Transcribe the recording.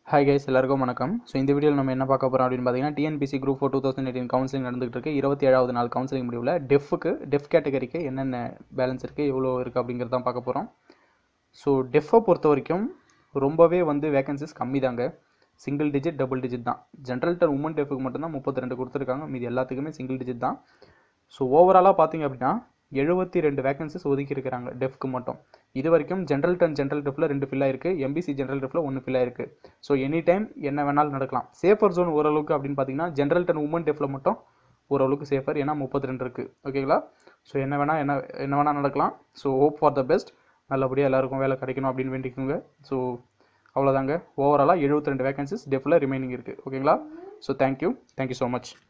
hi guys எல்லாருக்கும் வணக்கம் so இந்த வீடியோவில் நம்ம என்ன பார்க்க போகிறோம் அப்படின்னு பார்த்தீங்கன்னா TNPSC group four two thousand eighteen counselling நடந்துகிட்டு இருக்கு இருபத்தி ஏழாவது நாள் கவுன்சிலிங் முடிவில் டெஃப்க்கு டெஃப் கேட்டகரிக்கு என்னென்ன பேலன்ஸ் இருக்குது எவ்வளோ இருக்குது அப்படிங்கிறது தான் பார்க்க போகிறோம் ஸோ டெஃப்பை பொறுத்த வரைக்கும் ரொம்பவே வந்து வேகன்சிஸ் கம்மி தாங்க சிங்கிள் டிஜிட் டபுள் டிஜிட் தான் ஜென்ரல் டர் உமன் டெஃப்க்கு மட்டும்தான் முப்பத்தி ரெண்டு கொடுத்துருக்காங்க மீதி எல்லாத்துக்குமே சிங்கிள் டிஜிட் தான் ஸோ ஓவராலாக பார்த்தீங்க அப்படின்னா எழுபத்தி ரெண்டு வேகன்சிஸ் ஒதுக்கி இருக்கிறாங்க டெஃப்க்கு மட்டும் இது வரைக்கும் ஜென்ரல் டென் ஜென்ரல் டெஃபில் ரெண்டு ஃபில் ஆயிருக்கு எம்பிசி ஜென்ரல் டெஃபில் ஒன்று ஃபில் ஆயிருக்கு ஸோ எனி டைம் என்ன வேணாலும் நடக்கலாம் சேஃபர் ஜோன் ஓரளவுக்கு அப்படின்னு பார்த்தீங்கன்னா ஜென்ரல் டென் உமன் டெஃபில் மட்டும் ஓரளவுக்கு சேஃபர் ஏன்னா முப்பத்தி ரெண்டு இருக்குது ஓகேங்களா ஸோ என்ன வேணால் என்ன என்ன வேணால் நடக்கலாம் so hope for the best நல்லபடியாக எல்லாருக்கும் வேலை கிடைக்கணும் அப்படின்னு வேண்டிக்கோங்க ஸோ அவ்வளோதாங்க ஓவராலாக எழுபத்தி ரெண்டு வேகன்சிஸ் டெஃபில் ரிமைனிங் இருக்குது ஓகேங்களா so thank you thank you so much